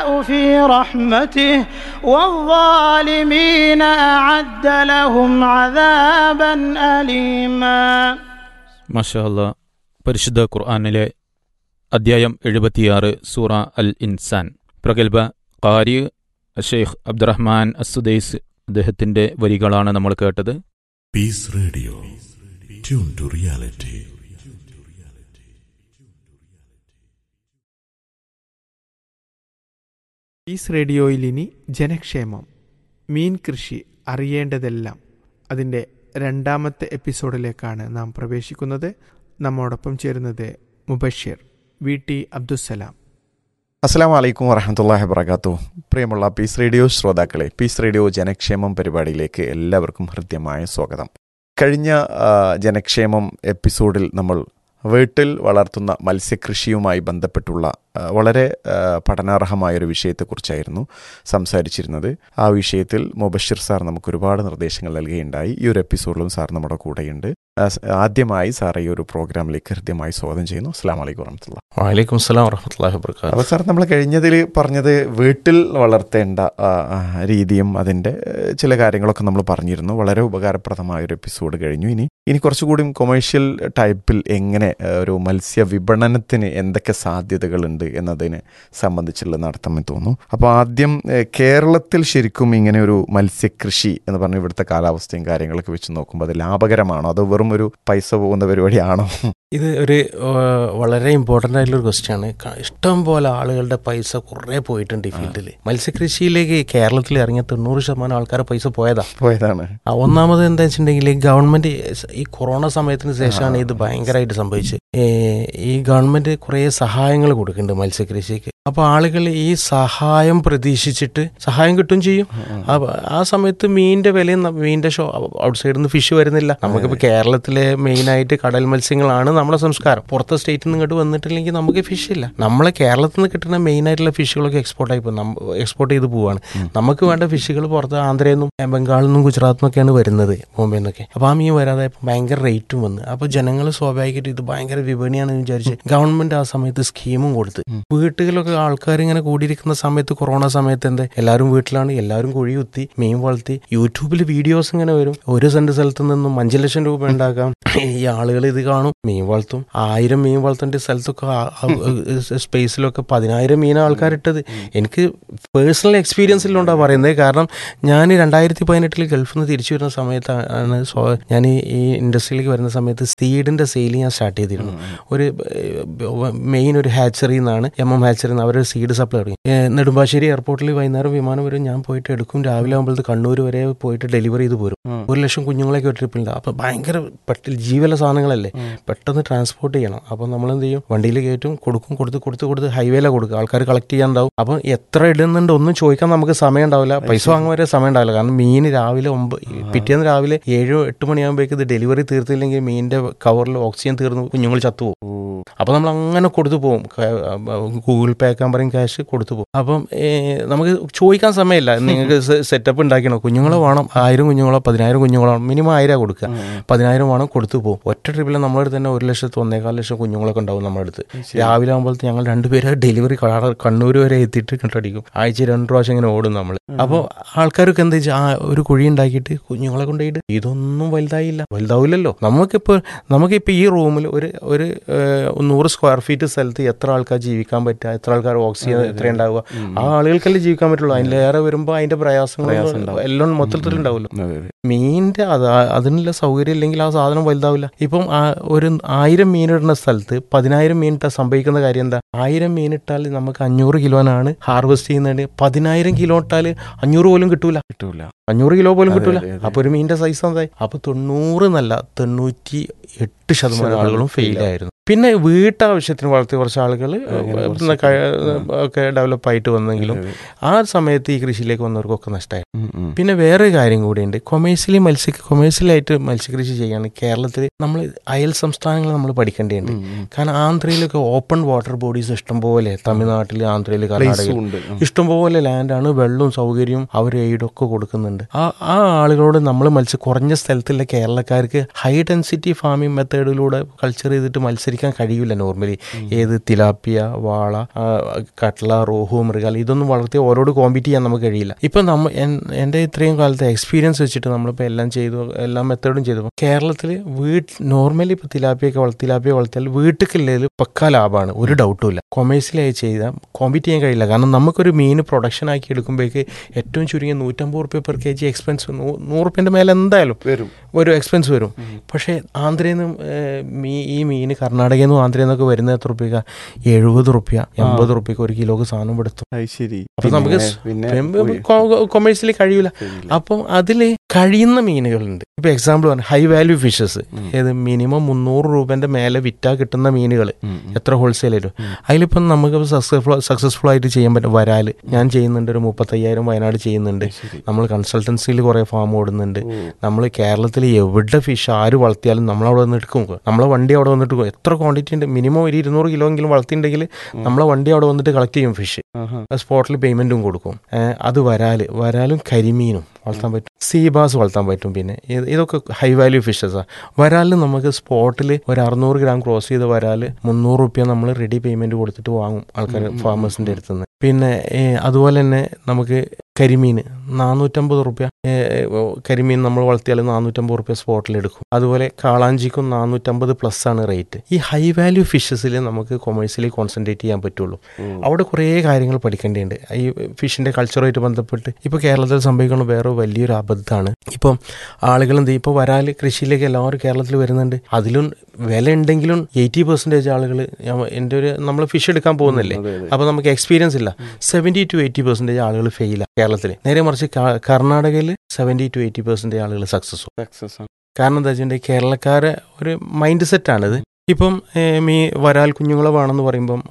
في رحمته والظالمين أعد لهم عذابا أليما മഷാല്ല പരിശുദ്ധ ഖുർആാനിലെ അദ്ധ്യായം എഴുപത്തിയാറ് സൂറ അൽ ഇൻസാൻ പ്രഗത്ഭ ഖാരി ഷെയ്ഖ് അബ്ദുറഹ്മാൻ അസുദൈസ് അദ്ദേഹത്തിന്റെ വരികളാണ് നമ്മൾ കേട്ടത് Peace Radio. Tune to reality. Peace റേഡിയോയിൽ ഇനി ജനക്ഷേമം മീൻ കൃഷി അറിയേണ്ടതെല്ലാം അതിൻ്റെ രണ്ടാമത്തെ എപ്പിസോഡിലേക്കാണ് നാം പ്രവേശിക്കുന്നത് നമ്മോടൊപ്പം ചേരുന്നത് മുബഷീർ വി ടി അബ്ദുസലാം അസ്സാം വലൈക്കും വറഹമത്തല്ലാഹി വബർക്കാത്തു പ്രിയമുള്ള പീസ് റേഡിയോ ശ്രോതാക്കളെ പീസ് റേഡിയോ ജനക്ഷേമം പരിപാടിയിലേക്ക് എല്ലാവർക്കും ഹൃദ്യമായ സ്വാഗതം കഴിഞ്ഞ ആ, ജനക്ഷേമം എപ്പിസോഡിൽ നമ്മൾ വീട്ടിൽ വളർത്തുന്ന മത്സ്യകൃഷിയുമായി ബന്ധപ്പെട്ടുള്ള ആ, വളരെ ആ, പഠനാർഹമായൊരു വിഷയത്തെക്കുറിച്ചായിരുന്നു സംസാരിച്ചിരുന്നത് ആ വിഷയത്തിൽ മുബഷിർ സാർ നമുക്ക് ഒരുപാട് നിർദ്ദേശങ്ങൾ നൽകുകയുണ്ടായി ഈ ഒരു എപ്പിസോഡിലും സാർ നമ്മുടെ കൂടെയുണ്ട് ആ, സ് ആദ്യമായി സാർ ഈ ഒരു പ്രോഗ്രാമിലേക്ക് ഹൃദ്യമായി സ്വാഗതം ചെയ്യുന്നു അസ്സാം വലൈക്കും വറഹമത്തുള്ള വലൈക്കും സ്ലാം വറഹമത്തല്ലാഹി വബർക്കാത്തു അപ്പോൾ സാർ നമ്മൾ കഴിഞ്ഞതിൽ പറഞ്ഞത് വീട്ടിൽ വളർത്തേണ്ട ആ, ആ, രീതിയും അതിൻ്റെ ഏഹ്, ചില കാര്യങ്ങളൊക്കെ നമ്മൾ പറഞ്ഞിരുന്നു വളരെ ഉപകാരപ്രദമായ ഒരു എപ്പിസോഡ് കഴിഞ്ഞു ഇനി ഇനി കുറച്ചുകൂടി കൊമേഴ്ഷ്യൽ ടൈപ്പിൽ എങ്ങനെ ഏഹ്, ഒരു മത്സ്യ വിപണനത്തിന് എന്തൊക്കെ സാധ്യതകളുണ്ട് എന്നതിനെ സംബന്ധിച്ചുള്ള നടത്തമെന്ന് തോന്നുന്നു അപ്പോൾ ആദ്യം ഏഹ്, കേരളത്തിൽ ശരിക്കും ഇങ്ങനെ ഒരു മത്സ്യകൃഷി എന്ന് പറഞ്ഞ ഇവിടുത്തെ കാലാവസ്ഥയും കാര്യങ്ങളൊക്കെ വെച്ച് നോക്കുമ്പോൾ അത് ലാഭകരമാണോ അതോ വെറും ഒരു പൈസ പോകുന്ന പരിപാടിയാണോ ഇത് ഒരു ഏഹ്, വളരെ ഇമ്പോർട്ടൻ്റ് ആയിട്ടുള്ള ക്വസ്റ്റ്യൻ ആണ് ക- ഇഷ്ടം പോലെ ആളുകളുടെ പൈസ കുറേ പോയിട്ടുണ്ട് ഈ ഫീൽഡിൽ മത്സ്യകൃഷിയിലേക്ക് കേരളത്തിൽ ഇറങ്ങിയ തൊണ്ണൂറ് ശതമാനം ആൾക്കാരുടെ പൈസ പോയതാ പോയതാണ് ആ, ഒന്നാമത് എന്താ വെച്ചിട്ടുണ്ടെങ്കിൽ ഗവൺമെന്റ് ഈ കൊറോണ സമയത്തിന് ശേഷമാണ് ഇത് ഭയങ്കരമായിട്ട് സംഭവിച്ചത് ഏ, ഈ ഗവൺമെന്റ് കുറേ സഹായങ്ങൾ കൊടുക്കുന്നുണ്ട് മത്സ്യകൃഷിക്ക് അപ്പൊ ആളുകൾ ഈ സഹായം പ്രതീക്ഷിച്ചിട്ട് സഹായം കിട്ടും ചെയ്യും അപ്പൊ ആ സമയത്ത് മീനിന്റെ വിലയും ന- മീനിന്റെ ഷോ ഔട്ട് സൈഡിൽ നിന്ന് ഫിഷ് വരുന്നില്ല നമുക്കിപ്പോ കേരളത്തിലെ മെയിൻ ആയിട്ട് കടൽ മത്സ്യങ്ങളാണ് നമ്മുടെ സംസ്കാരം പുറത്തെ സ്റ്റേറ്റിൽ നിന്ന് ഇങ്ങോട്ട് വന്നിട്ടില്ലെങ്കിൽ നമുക്ക് ഫിഷ് ഇല്ല നമ്മളെ കേരളത്തിൽ നിന്ന് കിട്ടുന്ന മെയിൻ ആയിട്ടുള്ള ഫിഷുകളൊക്കെ എക്സ്പോർട്ട് ആയി പോകും എക്സ്പോർട്ട് ചെയ്ത് പോവാണ് നമുക്ക് വേണ്ട ഫിഷുകൾ പുറത്ത് ആന്ധ്രയിൽ നിന്നും ഏ, ബംഗാളിൽ നിന്നും ഗുജറാത്തിൽ നിന്നൊക്കെയാണ് വരുന്നത് ബോംബെയിൽ നിന്നൊക്കെ അപ്പോൾ ആ മീൻ വരാതെ ഇപ്പം ഭയങ്കര റേറ്റും വന്ന് അപ്പോൾ ജനങ്ങൾ സ്വാഭാവികമായിട്ട് ഇത് ഭയങ്കര വിപണിയാണെന്ന് വിചാരിച്ച് ഗവൺമെന്റ് ആ സമയത്ത് സ്കീമും കൊടുത്ത് വീട്ടുകളിലൊക്കെ ആൾക്കാർ ഇങ്ങനെ കൂടിയിരിക്കുന്ന സമയത്ത് കൊറോണ സമയത്ത് എന്താ എല്ലാവരും വീട്ടിലാണ് എല്ലാവരും കുഴി കുത്തി മീൻ വളർത്തി യൂട്യൂബിൽ വീഡിയോസ് ഇങ്ങനെ വരും ഒരു സെന്റ് സ്ഥലത്ത് നിന്നും അഞ്ചു ലക്ഷം രൂപ ഉണ്ടാക്കാം ഈ ആളുകൾ ഇത് കാണും മീൻ വളർത്തും ആയിരം മീൻ വളർത്തേണ്ട സ്ഥലത്തൊക്കെ സ്പേസിലൊക്കെ പതിനായിരം മീൻ ആൾക്കാരിട്ടത് എനിക്ക് പേഴ്സണൽ എക്സ്പീരിയൻസിലുണ്ടാ പറയുന്നത് കാരണം ഞാൻ രണ്ടായിരത്തി പതിനെട്ടിൽ ഗൾഫിൽ നിന്ന് തിരിച്ചു വരുന്ന സമയത്താണ് സ്വ- ഞാൻ ഈ- ഈ ഇൻഡസ്ട്രിയിലേക്ക് വരുന്ന സമയത്ത് സീഡിന്റെ സെയിൽ ഞാൻ സ്റ്റാർട്ട് ചെയ്തിരുന്നു ഒരു മെയിൻ ഒരു ഹാച്ചറി എന്നാണ് എം എം ഹാച്ചറി എന്ന് അവരൊരു സീഡ് സപ്ലൈ തുടങ്ങി ഏ, നെടുമ്പാശ്ശേരി എയർപോർട്ടിൽ വൈകുന്നേരം വിമാനം വരും ഞാൻ പോയിട്ട് എടുക്കും രാവിലെ ആകുമ്പോഴത്തെ കണ്ണൂർ വരെ പോയിട്ട് ഡെലിവറി ചെയ്ത് പോരും ഒരു ലക്ഷം കുഞ്ഞുങ്ങളൊക്കെ ഒരു ട്രിപ്പിലുണ്ട് അപ്പൊ ഭയങ്കര പെട്ടെന്ന് ജീവല സാധനങ്ങളല്ലേ പെട്ടെന്ന് ട്രാൻസ്പോർട്ട് ചെയ്യണം അപ്പൊ നമ്മൾ എന്ത് ചെയ്യും വണ്ടിയിൽ കയറ്റും കൊടുക്കും കൊടുത്ത് കൊടുത്ത് കൊടുത്ത് ഹൈവേയിലെ കൊടുക്കുക ആൾക്കാർ കളക്ട് ചെയ്യാനുണ്ടാവും അപ്പൊ എത്ര ഇടുന്നുണ്ട് ഒന്നും ചോദിക്കാൻ നമുക്ക് സമയം ഉണ്ടാവില്ല പൈസ വാങ്ങാൻ വരെ സമയം ഉണ്ടാവില്ല കാരണം മീൻ രാവിലെ ഒമ്പത് പിറ്റേന്ന് രാവിലെ ഏഴോ എട്ട് മണിയാകുമ്പോഴേക്ക് ഇത് ഡെലിവറി തീർത്തില്ലെങ്കിൽ മീനിന്റെ കവറിൽ ഓക്സിജൻ തീർന്നു കുഞ്ഞുങ്ങൾ ചത്തുപോകും അപ്പൊ നമ്മൾ അങ്ങനെ കൊടുത്തു പോകും ഗൂഗിൾ പേ ആക്കാൻ പറയും ക്യാഷ് കൊടുത്തു പോകും അപ്പം ഏ, നമുക്ക് ചോദിക്കാൻ സമയമില്ല നിങ്ങൾക്ക് സെറ്റപ്പ് ഉണ്ടാക്കണം കുഞ്ഞുങ്ങളെ വേണം ആയിരം കുഞ്ഞുങ്ങളോ പതിനായിരം കുഞ്ഞുങ്ങളോ മിനിമം ആയിരം കൊടുക്കുക പതിനായിരം വേണം കൊടുത്തു പോകും ഒറ്റ ട്രിപ്പിൽ നമ്മുടെ അടുത്ത് തന്നെ ഒരു ലക്ഷത്തി ഒന്നേകാൽ ലക്ഷം കുഞ്ഞുങ്ങളൊക്കെ ഉണ്ടാവും നമ്മുടെ അടുത്ത് രാവിലെ ആകുമ്പോഴത്തെ ഞങ്ങൾ രണ്ടുപേരെ ഡെലിവറി കണ്ണൂർ വരെ എത്തിയിട്ട് കണ്ടടിക്കും ആഴ്ച രണ്ട് പ്രാവശ്യം ഇങ്ങനെ ഓടും നമ്മൾ അപ്പോൾ ആൾക്കാർക്ക് എന്താ വെച്ചാൽ ആ ഒരു കുഴി ഉണ്ടാക്കിയിട്ട് കുഞ്ഞുങ്ങളെ കൊണ്ടുപോയിട്ട് ഇതൊന്നും വലുതായില്ല വലുതാവില്ലല്ലോ നമുക്കിപ്പോൾ നമുക്കിപ്പോൾ ഈ റൂമിൽ ഒരു ഒരു ഏഹ്, നൂറ് സ്ക്വയർ ഫീറ്റ് സ്ഥലത്ത് എത്ര ആൾക്കാർ ജീവിക്കാൻ പറ്റുക എത്ര ആൾക്കാർ ഓക്സിജൻ എത്ര ഉണ്ടാവുക ആ ആളുകൾക്കല്ലേ ജീവിക്കാൻ പറ്റുള്ളൂ അതിലേറെ വരുമ്പോൾ അതിന്റെ പ്രയാസങ്ങൾ എല്ലാം മൊത്തത്തിൽ ഉണ്ടാവുമല്ലോ മീനിന്റെ അത് അതിനുള്ള സൗകര്യം ഇല്ലെങ്കിൽ ആ സാധനം വലുതാവില്ല ഇപ്പം ആ ഒരു ആയിരം മീൻ ഇടുന്ന സ്ഥലത്ത് പതിനായിരം മീൻ ഇട്ടാൽ സംഭവിക്കുന്ന കാര്യം എന്താ ആയിരം മീൻ ഇട്ടാൽ നമുക്ക് അഞ്ഞൂറ് കിലോനാണ് ഹാർവെസ്റ്റ് ചെയ്യുന്നത് പതിനായിരം കിലോ ഇട്ടാൽ അഞ്ഞൂറ് പോലും കിട്ടൂല കിട്ടൂല അഞ്ഞൂറ് കിലോ പോലും അതെ, കിട്ടൂല അതെ, അതെ. അപ്പൊ ഒരു മീനിന്റെ സൈസ് എന്തായി അപ്പൊ തൊണ്ണൂറ് എന്നല്ല തൊണ്ണൂറ്റി എട്ട് ശതമാനം ആളുകളും ഫെയിൽ ആയിരുന്നു പിന്നെ വീട്ടാവശ്യത്തിന് വളർത്തിയ കുറച്ച് ആളുകൾ അങ്ങനെ കുറച്ച് ഒക്കെ ഡെവലപ്പ് ആയിട്ട് വന്നെങ്കിലും ആ സമയത്ത് ഈ കൃഷിയിലേക്ക് വന്നവർക്കൊക്കെ നഷ്ടമായി ഉം, ഉം. പിന്നെ വേറെ കാര്യം കൂടിയുണ്ട് കൊമേഴ്സ്യലി മത്സ്യ കൊമേഴ്സ്യലായിട്ട് മത്സ്യകൃഷി ചെയ്യാണ് കേരളത്തിൽ നമ്മൾ അയൽ സംസ്ഥാനങ്ങൾ നമ്മൾ പഠിക്കേണ്ടതുണ്ട് ഉം, ഉം. കാരണം ആന്ധ്രയിലൊക്കെ ഓപ്പൺ വാട്ടർ ബോഡീസ് ഇഷ്ടംപോലെ തമിഴ്നാട്ടിൽ ആന്ധ്രയിൽ കർണാടകയിൽ പ്ലേസും ഉണ്ട് ഉം. ഇഷ്ടംപോലെ ലാൻഡാണ് വെള്ളവും സൗകര്യവും അവർ എയ്ഡൊക്കെ കൊടുക്കുന്നുണ്ട് ആ ആ ആളുകളോട് നമ്മൾ മത്സ്യം കുറഞ്ഞ സ്ഥലത്തുള്ള കേരളക്കാർക്ക് ഹൈ ഡെൻസിറ്റി ഫാമിംഗ് മെത്തേഡ് മെത്തേഡിലൂടെ കൾച്ചർ ചെയ്തിട്ട് മത്സരിക്കാൻ കഴിയില്ല നോർമലി ഏത് തിലാപ്പിയ വാള ആ, കട്ട്ല റോഹു മൃഗാൽ ഇതൊന്നും വളർത്തി ഓരോട് കോമ്പീറ്റ് ചെയ്യാൻ നമുക്ക് കഴിയില്ല ഇപ്പം നമ്മ എൻ- എൻ്റെ ഇത്രയും കാലത്തെ എക്സ്പീരിയൻസ് വെച്ചിട്ട് നമ്മളിപ്പോൾ എല്ലാം ചെയ്തു എല്ലാ മെത്തേഡും ചെയ്തു കേരളത്തിൽ വീട്ട് നോർമലി ഇപ്പോൾ തിലാപ്പിയൊക്കെ വളർത്തി തിലാപ്പിയ വളർത്തിയാൽ വീട്ടിലേക്കില്ലതിൽ പക്കാ ലാഭമാണ് ഒരു ഡൗട്ടും ഇല്ല കൊമേഴ്സ്യലായി ചെയ്താൽ കോമ്പീറ്റ് ചെയ്യാൻ കഴിയില്ല കാരണം നമുക്കൊരു മീൻ പ്രൊഡക്ഷൻ ആക്കി എടുക്കുമ്പോഴേക്ക് ഏറ്റവും ചുരുങ്ങിയ നൂറ്റമ്പത് റുപ്യ പെർ കെ ജി എക്സ്പെൻസ് നൂറ് റുപ്യൻ്റെ മേലെ എന്തായാലും വരും ഒരു എക്സ്പെൻസ് വരും പക്ഷേ ആന്ധ്രയിൽ നിന്നും ഏഹ്, മീ ഈ മീൻ കർണാടകയിൽ നിന്നും ആന്ധ്രയിൽ നിന്നൊക്കെ വരുന്ന എത്ര റുപ്യക്ക എഴുപത് റുപ്യ എൺപത് റുപ്യക്ക് ഒരു കിലോക്ക് സാധനം എടുത്തു അത് ശരി അപ്പൊ നമുക്ക് പിന്നെ കൊമേഴ്സ്യലി കഴിയൂല അപ്പം അതിൽ കഴിയുന്ന മീനുകളുണ്ട് ഇപ്പൊ എക്സാമ്പിൾ പറഞ്ഞു ഹൈ വാല്യൂ ഫിഷസ് ഏത് മിനിമം മുന്നൂറ് രൂപന്റെ മേലെ വിറ്റാ കിട്ടുന്ന മീനുകൾ എത്ര ഹോൾസെയിൽ ആയിട്ടും അതിലിപ്പം നമുക്ക് സക്സസ്ഫുൾ സക്സസ്ഫുൾ ആയിട്ട് ചെയ്യാൻ പറ്റും വരാല് ഞാൻ ചെയ്യുന്നുണ്ട് ഒരു മുപ്പത്തയ്യായിരം വയനാട് ചെയ്യുന്നുണ്ട് നമ്മൾ കൺസൾട്ടൻസിയിൽ കുറെ ഫാം ഓടുന്നുണ്ട് നമ്മൾ കേരളത്തിൽ എവിടെ ഫിഷ് ആര് വളർത്തിയാലും നമ്മളവിടെ വന്ന് എടുക്കും നമ്മളെ വണ്ടി അവിടെ വന്നിട്ട് എടുക്കും. എത്ര ക്വാണ്ടിറ്റി ഉണ്ട് മിനിമം ഒരു ഇരുന്നൂറ് കിലോ എങ്കിലും വളർത്തിയിട്ടുണ്ടെങ്കിൽ നമ്മളെ വണ്ടി അവിടെ വന്നിട്ട് കളക്ട് ചെയ്യും ഫിഷ് സ്പോട്ടിൽ പേയ്മെന്റും കൊടുക്കും ഏഹ് അത് വരാല് വരാലും കരിമീനും വളർത്താൻ പറ്റും സീബാസ് വളർത്താൻ പറ്റും പിന്നെ ഇത് ഇതൊക്കെ ഹൈ വാല്യൂ ഫിഷസാണ് വരാലിന് നമുക്ക് സ്പോട്ടിൽ ഒരു അറുന്നൂറ് ഗ്രാം ക്രോസ് ചെയ്ത് വരാല് മുന്നൂറ് റുപ്യ നമ്മൾ റെഡി പേയ്മെന്റ് കൊടുത്തിട്ട് വാങ്ങും ആൾക്കാർ ഫാമേഴ്സിന്റെ അടുത്ത് നിന്ന് പിന്നെ ഏഹ്, അതുപോലെ തന്നെ നമുക്ക് കരിമീൻ നാനൂറ്റമ്പത് റുപ്യ കരിമീൻ നമ്മൾ വളർത്തിയാൽ നാനൂറ്റമ്പത് റുപ്യ സ്പോട്ടിൽ എടുക്കും അതുപോലെ കാളാഞ്ചിക്കും നാനൂറ്റമ്പത് പ്ലസ് ആണ് റേറ്റ് ഈ ഹൈ വാല്യൂ ഫിഷസിൽ നമുക്ക് കൊമേഴ്സ്യലി കോൺസെൻട്രേറ്റ് ചെയ്യാൻ പറ്റുള്ളൂ അവിടെ കുറേ കാര്യങ്ങൾ പഠിക്കേണ്ടതുണ്ട് ഈ ഫിഷിന്റെ കൾച്ചറുമായിട്ട് ബന്ധപ്പെട്ട് ഇപ്പോൾ കേരളത്തിൽ സംഭവിക്കുന്ന വേറെ വലിയൊരു അബദ്ധമാണ് ഇപ്പം ആളുകൾ എന്ത് ഇപ്പോൾ വരാൽ കൃഷിയിലേക്ക് എല്ലാവരും കേരളത്തിൽ വരുന്നുണ്ട് അതിലും വില ഉണ്ടെങ്കിലും എയ്റ്റി പെർസെൻറ്റേജ് ആളുകൾ എൻ്റെ ഒരു നമ്മൾ ഫിഷ് എടുക്കാൻ പോകുന്നില്ലേ അപ്പോൾ നമുക്ക് എക്സ്പീരിയൻസ് ഇല്ല സെവൻറ്റി ടു എയ്റ്റി പെർസെൻറ്റേജ് ആളുകൾ ഫെയിലാണ് കേരളത്തിൽ നേരെ മറിച്ച് ക- കർണാടകയിൽ സെവൻറ്റി ടു എയ്റ്റി പെർസെൻറ്റേജ് ആളുകൾ സക്സസ് സക്സസ് കാരണം എന്താ വെച്ചിട്ടുണ്ടെങ്കിൽ കേരളക്കാരെ ഒരു മൈൻഡ് സെറ്റാണിത് ഇപ്പം ഏഹ്, മീ വരാൽ കുഞ്ഞുങ്ങളെ വേണമെന്ന് പറയുമ്പം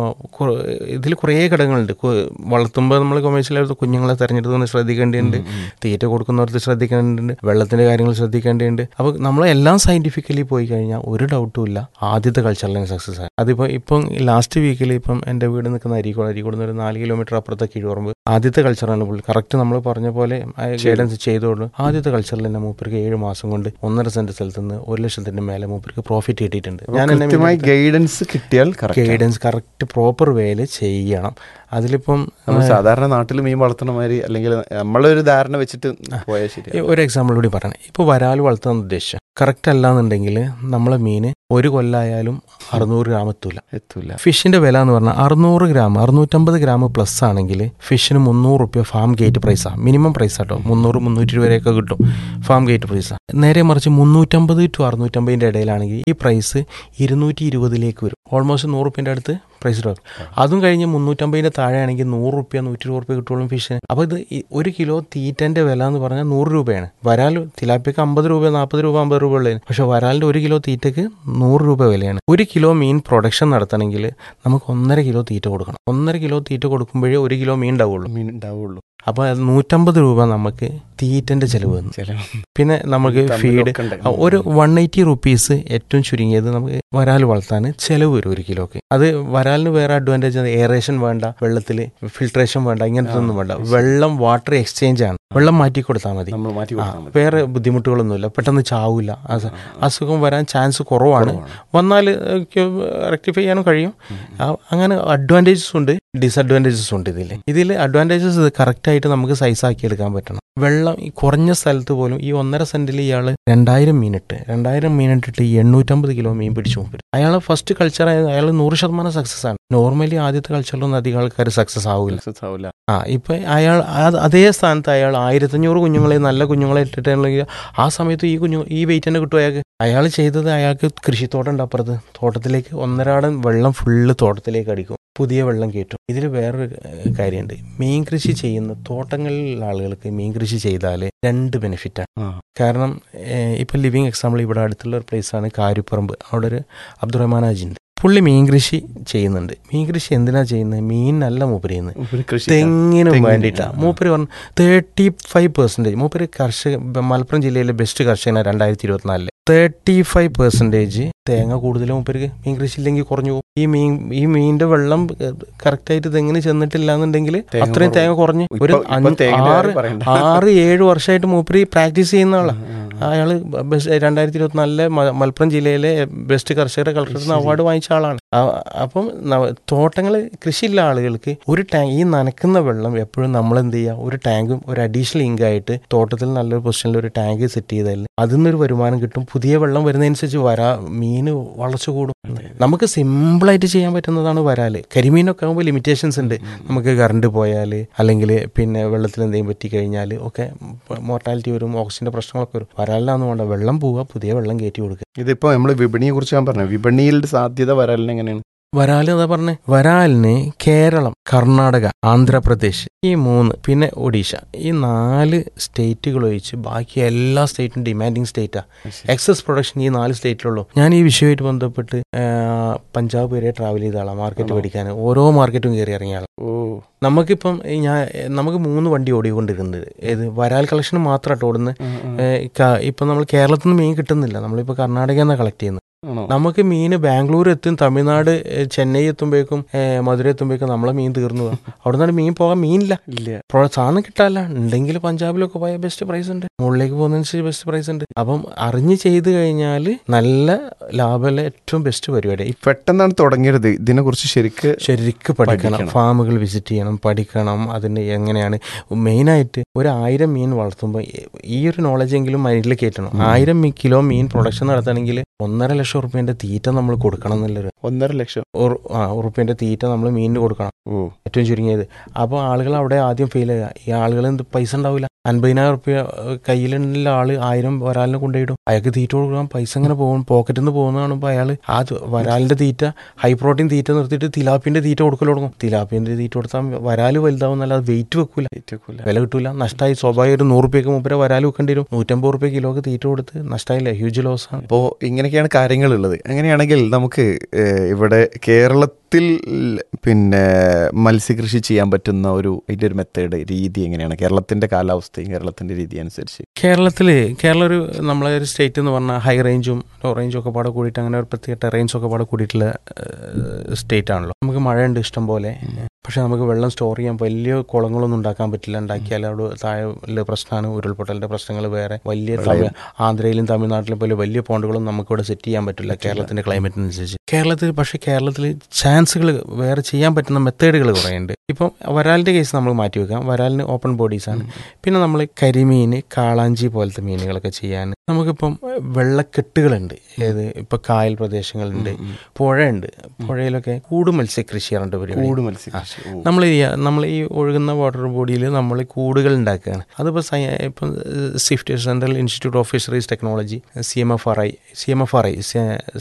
ഇതിൽ കുറേ ഘടകങ്ങളുണ്ട് കു- വളർത്തുമ്പോൾ നമ്മൾ കൊമേഴ്സ്യലായിട്ട് കുഞ്ഞുങ്ങളെ തിരഞ്ഞെടുത്ത് ശ്രദ്ധിക്കേണ്ടതുണ്ട് തീറ്റ കൊടുക്കുന്നവർക്ക് ശ്രദ്ധിക്കേണ്ടതുണ്ട് വെള്ളത്തിന്റെ കാര്യങ്ങൾ ശ്രദ്ധിക്കേണ്ടതുണ്ട് അപ്പോൾ നമ്മളെല്ലാം സയന്റിഫിക്കലി പോയി കഴിഞ്ഞാൽ ഒരു ഡൗട്ടും ഇല്ല ആദ്യത്തെ കൾച്ചറിലാണ് സക്സസ് ആയി അതിപ്പോൾ ഇപ്പം ലാസ്റ്റ് വീക്കിൽ ഇപ്പം എൻ്റെ വീട് നിൽക്കുന്ന അരീക്കോട് അരീക്കോട് നിന്ന് ഒരു നാല് കിലോമീറ്റർ അപ്പുറത്തെ കീഴുറമ്പ് ആദ്യത്തെ കൾച്ചറാണ് പുള്ളി കറക്റ്റ് നമ്മൾ പറഞ്ഞ പോലെ ഗൈഡൻസ് ചെയ്തോളൂ ആദ്യത്തെ കൾച്ചറിൽ തന്നെ മൂപ്പർക്ക് ഏഴ് മാസം കൊണ്ട് ഒന്നര സെന്റ് സ്ഥലത്ത് നിന്ന് ഒരു ലക്ഷത്തിന്റെ മേലെ മൂപ്പർക്ക് പ്രോഫിറ്റ് കിട്ടിയിട്ടുണ്ട് ഞാൻ എന്നെ കൃത്യമായി ഗൈഡൻസ് കിട്ടിയാൽ correct ആണ്. ഗൈഡൻസ് കറക്റ്റ് പ്രോപ്പർ വേയിൽ ചെയ്യണം അതിലിപ്പം നമ്മൾ സാധാരണ നാട്ടിൽ മീൻ വളർത്തണ മാതിരി അല്ലെങ്കിൽ നമ്മളൊരു ധാരണ വെച്ചിട്ട് പോയാൽ ശരി ഈ ഒരു എക്സാമ്പിൾ കൂടി പറയണം ഇപ്പോൾ വരാൽ വളർത്താൻ ഉദ്ദേശിച്ച കറക്റ്റ് അല്ലാന്നുണ്ടെങ്കിൽ നമ്മളെ മീന് ഒരു കൊല്ലായാലും അറുന്നൂറ് ഗ്രാം എത്തൂല എത്തൂല ഫിഷിന്റെ വില എന്ന് പറഞ്ഞാൽ അറുന്നൂറ് ഗ്രാം അറുന്നൂറ്റമ്പത് ഗ്രാം പ്ലസ് ആണെങ്കിൽ ഫിഷിന് മുന്നൂറ് റുപ്യ ഫാം ഗേറ്റ് പ്രൈസാണ് മിനിമം പ്രൈസ് ആട്ടോ മുന്നൂറ് മുന്നൂറ്റി ഇരുപത് വരെയൊക്കെ കിട്ടും ഫാം ഗേറ്റ് പ്രൈസാണ് നേരെ മറിച്ച് മുന്നൂറ്റമ്പത് ടു അറുന്നൂറ്റമ്പതിൻ്റെ ഇടയിലാണെങ്കിൽ ഈ പ്രൈസ് ഇരുന്നൂറ്റി ഇരുപതിലേക്ക് വരും ഓൾമോസ്റ്റ് നൂറ് റുപ്യൻ്റെ അടുത്ത് പ്രൈസ് വരും അതും കഴിഞ്ഞ് മുന്നൂറ്റമ്പതിൻ്റെ താഴെയാണെങ്കിൽ നൂറ് റുപ്യ നൂറ്റി ഇരുപത് റുപ്യ കിട്ടുള്ളൂ ഫിഷിന് അപ്പോൾ ഇത് ഈ ഒരു കിലോ തീറ്റൻ്റെ വില എന്ന് പറഞ്ഞാൽ നൂറ് രൂപയാണ് വരാൽ തിലാപ്പിക്ക് അമ്പത് രൂപ നാൽപ്പത് രൂപ അമ്പത് രൂപ ഉള്ളതിന് പക്ഷേ വരാലിൻ്റെ ഒരു കിലോ തീറ്റയ്ക്ക് നൂറ് രൂപ വിലയാണ് ഒരു കിലോ മീൻ പ്രൊഡക്ഷൻ നടത്തണമെങ്കിൽ നമുക്ക് ഒന്നര കിലോ തീറ്റ കൊടുക്കണം ഒന്നര കിലോ തീറ്റ കൊടുക്കുമ്പോഴേ ഒരു കിലോ മീൻ ഉണ്ടാവുള്ളൂ മീൻ ഉണ്ടാവുള്ളൂ അപ്പോൾ അത് നൂറ്റമ്പത് രൂപ നമുക്ക് തീറ്റൻ്റെ ചിലവ് വന്നു ചില പിന്നെ നമുക്ക് ഫീഡ് തമ്മിലൊക്കെ ഉണ്ട്. ഒരു വൺ എയ്റ്റി റുപ്പീസ് ഏറ്റവും ചുരുങ്ങിയത് നമുക്ക് വരാൽ വളർത്താൻ ചിലവ് വരും ഒരു കിലോക്ക് അത് വരാലിന് വേറെ അഡ്വാൻറ്റേജ് എയറേഷൻ വേണ്ട വെള്ളത്തിൽ ഫിൽട്രേഷൻ വേണ്ട ഇങ്ങനത്തെ ഒന്നും വേണ്ട വെള്ളം വാട്ടർ എക്സ്ചേഞ്ച് ആണ് വെള്ളം മാറ്റി കൊടുത്താൽ മതി നമ്മൾ മാറ്റി ആ, കൊടുത്താൽ മതി വേറെ ബുദ്ധിമുട്ടുകളൊന്നുമില്ല പെട്ടെന്ന് ചാവില്ല അസ- അസുഖം വരാൻ ചാൻസ് കുറവാണ് വന്നാൽ റെക്ടിഫൈ ചെയ്യാനും കഴിയും ആ, അങ്ങനെ അഡ്വാൻറ്റേജസ് ഉണ്ട് ഡിസഡ്വാൻറ്റേജസ് ഉണ്ട് ഇതിൽ ഇതിൽ അഡ്വാൻറ്റേജസ് കറക്റ്റായിട്ട് നമുക്ക് സൈസ് ആക്കി എടുക്കാൻ പറ്റണം വെള്ളം ഈ കുറഞ്ഞ സ്ഥലത്ത് പോലും ഈ ഒന്നര സെന്റിൽ ഇയാൾ രണ്ടായിരം മീനിട്ട് രണ്ടായിരം മീനിട്ടിട്ട് ഈ എണ്ണൂറ്റമ്പത് കിലോ മീൻ പിടിച്ചു പോകും അയാൾ ഫസ്റ്റ് കൾച്ചർ ആയത് അയാൾ നൂറ് ശതമാനം സക്സസ് ആണ് നോർമലി ആദ്യത്തെ കൾച്ചറിലൊന്നും അധികം ആൾക്കാർ സക്സസ് ആവില്ല Success ആവില്ല ആ ഇപ്പൊ അയാൾ അത് അതേ സ്ഥാനത്ത് അയാൾ ആയിരത്തഞ്ഞൂറ് കുഞ്ഞുങ്ങളെ നല്ല കുഞ്ഞുങ്ങളെ ഇട്ടിട്ടുണ്ടെങ്കിൽ ആ സമയത്ത് ഈ കുഞ്ഞു ഈ വെയിറ്റ് തന്നെ കിട്ടും അയാൾക്ക് അയാൾ ചെയ്തത് അയാൾക്ക് കൃഷിത്തോട്ടം ഉണ്ട് അപ്പുറത്ത് തോട്ടത്തിലേക്ക് ഒന്നരാടൻ വെള്ളം ഫുള്ള് തോട്ടത്തിലേക്ക് അടിക്കും പുതിയ വെള്ളം കയറ്റും ഇതിൽ വേറൊരു ഏഹ്, കാര്യമുണ്ട് മീൻ കൃഷി ചെയ്യുന്ന തോട്ടങ്ങളിലുള്ള ആളുകൾക്ക് മീൻ കൃഷി ചെയ്താൽ രണ്ട് ബെനിഫിറ്റാണ് ആ. കാരണം ഏഹ്, ഇപ്പൊ ലിവിങ് എക്സാമ്പിൾ ഇവിടെ അടുത്തുള്ള ഒരു പ്ലേസാണ് കാരിപ്പറമ്പ് അവിടെ ഒരു അബ്ദുറഹ്മാൻ ഹാജി ഉണ്ട് പുള്ളി മീൻ കൃഷി ചെയ്യുന്നുണ്ട് മീൻ കൃഷി എന്തിനാ ചെയ്യുന്നത് മീനല്ല മൂപ്പര് ചെയ്യുന്നത് ഒരു കൃഷി തെങ്ങിനും തെങ്ങിന്, വേണ്ടിയിട്ടാണ് ആ. മൂപ്പര് പറഞ്ഞു തേർട്ടി ഫൈവ് പെർസെൻറ്റേജ് മൂപ്പര് കർഷക ബ- മലപ്പുറം ജില്ലയിലെ ബെസ്റ്റ് കർഷകനാണ് രണ്ടായിരത്തി ഇരുപത്തിനാലില് തേർട്ടി ഫൈവ് പെർസെൻറ്റേജ് തേങ്ങ കൂടുതലും മൂപ്പർക്ക് മീൻ കൃഷി ഇല്ലെങ്കിൽ കുറഞ്ഞു പോകും ഈ മീൻ ഈ മീനിന്റെ വെള്ളം കറക്റ്റായിട്ട് തെങ്ങിന് ചെന്നിട്ടില്ല എന്നുണ്ടെങ്കിൽ തേങ്ങ അത്രയും തേങ്ങ കുറഞ്ഞ് ഇപ്പൊ- ഒരു ഇപ്പൊ അഞ്ച് തേങ്ങയുടെ ആറ് കാര്യം പറയണ്ട. ആറ് ഏഴ് വർഷമായിട്ട് മൂപ്പര് പ്രാക്ടീസ് ചെയ്യുന്ന ആളാണ് അയാൾ ബെസ്റ്റ് രണ്ടായിരത്തി ഇരുപത്തിനാലിലെ മ- മലപ്പുറം ജില്ലയിലെ ബെസ്റ്റ് കർഷകരുടെ കളക്ടറിന് അവാർഡ് വാങ്ങിച്ച ആളാണ് ആ- അപ്പം തോട്ടങ്ങൾ കൃഷിയുള്ള ആളുകൾക്ക് ഒരു ടാങ്ക് ഈ നനക്കുന്ന വെള്ളം എപ്പോഴും നമ്മൾ എന്ത് ചെയ്യുക ഒരു ടാങ്കും ഒരു അഡീഷണൽ ഇങ്ക് ആയിട്ട് തോട്ടത്തിൽ നല്ലൊരു പൊസിഷനിൽ ഒരു ടാങ്ക് സെറ്റ് ചെയ്താൽ അതിൽ നിന്നൊരു വരുമാനം കിട്ടും പുതിയ വെള്ളം വരുന്നതനുസരിച്ച് വരാ മീന് വളർച്ച കൂടും നമുക്ക് സിമ്പിളായിട്ട് ചെയ്യാൻ പറ്റുന്നതാണ് വരാല് കരിമീനൊക്കെ ആകുമ്പോൾ ലിമിറ്റേഷൻസ് ഉണ്ട് നമുക്ക് കറണ്ട് പോയാൽ അല്ലെങ്കിൽ പിന്നെ വെള്ളത്തിൽ എന്തെങ്കിലും പറ്റി കഴിഞ്ഞാൽ ഒക്കെ മോർട്ടാലിറ്റി വരും ഓക്സിജൻ്റെ പ്രശ്നങ്ങളൊക്കെ വരും വരാലിലാന്ന് വേണ്ട വെള്ളം പോവുക പുതിയ വെള്ളം കയറ്റി കൊടുക്കുക ഇതിപ്പോ നമ്മൾ വിപണിയെ കുറിച്ച് ഞാൻ പറഞ്ഞു വിപണിയിൽ സാധ്യത വരാലിന് എങ്ങനെയാണ് വരാൽ എന്താ പറഞ്ഞേ വരാലിന് കേരളം കർണാടക ആന്ധ്രാപ്രദേശ് ഈ മൂന്ന് പിന്നെ ഒഡീഷ ഈ നാല് സ്റ്റേറ്റുകൾ ഒഴിച്ച് ബാക്കി എല്ലാ സ്റ്റേറ്റും ഡിമാൻഡിങ് സ്റ്റേറ്റാ എക്സസ് പ്രൊഡക്ഷൻ ഈ നാല് സ്റ്റേറ്റിലുള്ളൂ ഞാൻ ഈ വിഷയമായിട്ട് ബന്ധപ്പെട്ട് ആ, പഞ്ചാബ് വരെ ട്രാവൽ ചെയ്ത ആളാണ് മാർക്കറ്റ് ആണോ? പഠിക്കാൻ ഓരോ മാർക്കറ്റും കയറി ഇറങ്ങിയ ആളാണ് ഓ നമുക്കിപ്പം ഈ ഞാൻ നമുക്ക് മൂന്ന് വണ്ടി ഓടിക്കൊണ്ടിരുന്നത് ഏത് വരാൽ കളക്ഷൻ മാത്രമായിട്ട് ഓടുന്നത് ഇപ്പം നമ്മൾ കേരളത്തിൽ നിന്ന് മീൻ കിട്ടുന്നില്ല നമ്മളിപ്പോൾ കർണാടകയിൽ നിന്നാണ് കളക്ട് ചെയ്യുന്നത് ആണോ നമുക്ക് മീൻ ബാംഗ്ലൂർ എത്തും തമിഴ്നാട് ഏ, ചെന്നൈ എത്തുമ്പോഴേക്കും ഏ, മധുര എത്തുമ്പോഴേക്കും നമ്മളെ മീൻ തീർന്നു പോകും അവിടെ നിന്ന് മീൻ പോകാൻ മീനില്ല ഇല്ല ഇപ്പോൾ സാധനം കിട്ടാല്ല ഉണ്ടെങ്കിൽ പഞ്ചാബിലൊക്കെ പോയാൽ ബെസ്റ്റ് പ്രൈസ് ഉണ്ട് മുകളിലേക്ക് പോകുന്നതനുസരിച്ച് ബെസ്റ്റ് പ്രൈസ് ഉണ്ട് അപ്പം അറിഞ്ഞ് ചെയ്ത് കഴിഞ്ഞാൽ നല്ല ലാഭമുള്ള ഏറ്റവും ബെസ്റ്റ് പരിപാടി ഈ പെട്ടെന്നാണ് തുടങ്ങിയത് ഇതിനെ കുറിച്ച് ശരിക്ക് ശരിക്ക് പഠിക്കണം പഠിക്കണം. ഫാമുകൾ വിസിറ്റ് ചെയ്യണം പഠിക്കണം അതിന് എങ്ങനെയാണ് മെയിനായിട്ട് ഒരു ആയിരം മീൻ വളർത്തുമ്പോൾ ഈ ഒരു നോളജ് എങ്കിലും മൈൻഡിൽ കയറ്റണം ആയിരം മീ- കിലോ മീൻ പ്രൊഡക്ഷൻ നടത്തണമെങ്കിൽ ഒന്നര ലക്ഷം റുപ്യൻ്റെ തീറ്റ നമ്മൾ കൊടുക്കണം എന്നുള്ളൊരു ഒന്നര ലക്ഷം ഒരു- ആ ഉറുപ്പ്യൻ്റെ തീറ്റ നമ്മൾ മീനിന് കൊടുക്കണം ഓ ഏറ്റവും ചുരുങ്ങിയത് അപ്പോൾ ആളുകൾ അവിടെ ആദ്യം ഫെയിൽ ചെയ്യുക ഈ ആളുകൾ എന്ത് പൈസ ഉണ്ടാവില്ല അൻപതിനായിരം റുപ്യ കയ്യിലുള്ള ആള് ആയിരം വരാലിനെ കൊണ്ടുപോയിടും അയാൾക്ക് തീറ്റ കൊടുക്കണം പൈസ ഇങ്ങനെ പോകും പോക്കറ്റിൽ നിന്ന് പോകുന്ന കാണുമ്പോൾ അയാൾ ആ ത് വരാലിന്റെ തീറ്റ ഹൈ പ്രോട്ടീൻ തീറ്റ നിർത്തിയിട്ട് തിലാപ്പിന്റെ തീറ്റ കൊടുക്കൽ തുടങ്ങും തിലാപ്പിന്റെ തീറ്റ കൊടുത്താൽ വരാല് വലുതാവും എന്നല്ലാതെ വെയിറ്റ് വെക്കൂല വില കിട്ടൂല നഷ്ടമായി സ്വാഭാവിക ഒരു നൂറ് റുപ്യക്ക് മുപ്പര വരാല് വെക്കേണ്ടി വരും നൂറ്റമ്പത് റുപ്യ കിലോക്ക് തീറ്റ കൊടുത്ത് നഷ്ടമായില്ല ഹ്യൂജ് ലോസ് ആണ് അപ്പോൾ ഇങ്ങനെയൊക്കെയാണ് കാര്യങ്ങളുള്ളത് അങ്ങനെയാണെങ്കിൽ നമുക്ക് ഏഹ്, ഇവിടെ കേരളത്തിൽ പിന്നെ മത്സ്യകൃഷി ചെയ്യാൻ പറ്റുന്ന ഒരു അതിൻ്റെ ഒരു മെത്തേഡ് രീതി എങ്ങനെയാണ് കേരളത്തിന്റെ കാലാവസ്ഥയും കേരളത്തിന്റെ രീതി അനുസരിച്ച് കേരളത്തിൽ കേരളം ഒരു നമ്മളെ ഒരു സ്റ്റേറ്റ് എന്ന് പറഞ്ഞാൽ ഹൈ റേഞ്ചും ലോ റേഞ്ചും ഒക്കെ പാടെ കൂടിയിട്ട് അങ്ങനെ ഒരു പ്രത്യേക ടെറൈൻസ് ഒക്കെ പാടെ കൂടിയിട്ടുള്ള സ്റ്റേറ്റ് ആണല്ലോ നമുക്ക് മഴയുണ്ട് ഇഷ്ടം പോലെ പക്ഷെ നമുക്ക് വെള്ളം സ്റ്റോർ ചെയ്യാൻ വലിയ കുളങ്ങളൊന്നും ഉണ്ടാക്കാൻ പറ്റില്ല ഉണ്ടാക്കിയാൽ അവിടെ താഴെ ഉള്ള പ്രശ്നമാണ് ഉരുൾപൊട്ടലിന്റെ പ്രശ്നങ്ങൾ വേറെ വലിയ തമിഴ് ആന്ധ്രയിലും തമിഴ്നാട്ടിലും പോലെ വലിയ പോണ്ടുകളും നമുക്കിവിടെ സെറ്റ് ചെയ്യാൻ പറ്റില്ല കേരളത്തിന്റെ ക്ലൈമറ്റിനനുസരിച്ച് കേരളത്തിൽ പക്ഷേ കേരളത്തിൽ ചാൻസുകൾ വേറെ ചെയ്യാൻ പറ്റുന്ന മെത്തേഡുകൾ കുറേ ഉണ്ട് ഇപ്പം വരാലിന്റെ കേസ് നമ്മൾ മാറ്റി വെക്കാം വരാലിന് ഓപ്പൺ ബോഡീസ് ആണ് പിന്നെ നമ്മൾ കരിമീൻ കാളാഞ്ചി പോലത്തെ മീനുകളൊക്കെ ചെയ്യാൻ നമുക്കിപ്പം വെള്ളക്കെട്ടുകളുണ്ട് ഏത് ഇപ്പൊ കായൽ പ്രദേശങ്ങളുണ്ട് പുഴയുണ്ട് പുഴയിലൊക്കെ കൂട് മത്സ്യകൃഷി പറഞ്ഞിട്ട് പരിപാടി കൂട് മത്സ്യകൃഷി ഓ. നമ്മൾ നമ്മൾ ഈ ഒഴുകുന്ന വാട്ടർ ബോഡിയിൽ നമ്മൾ കൂടുകൾ ഉണ്ടാക്കുകയാണ് അതിപ്പോൾ സയ ഇപ്പം swift central institute of fisheries technology C M F R I C M F R I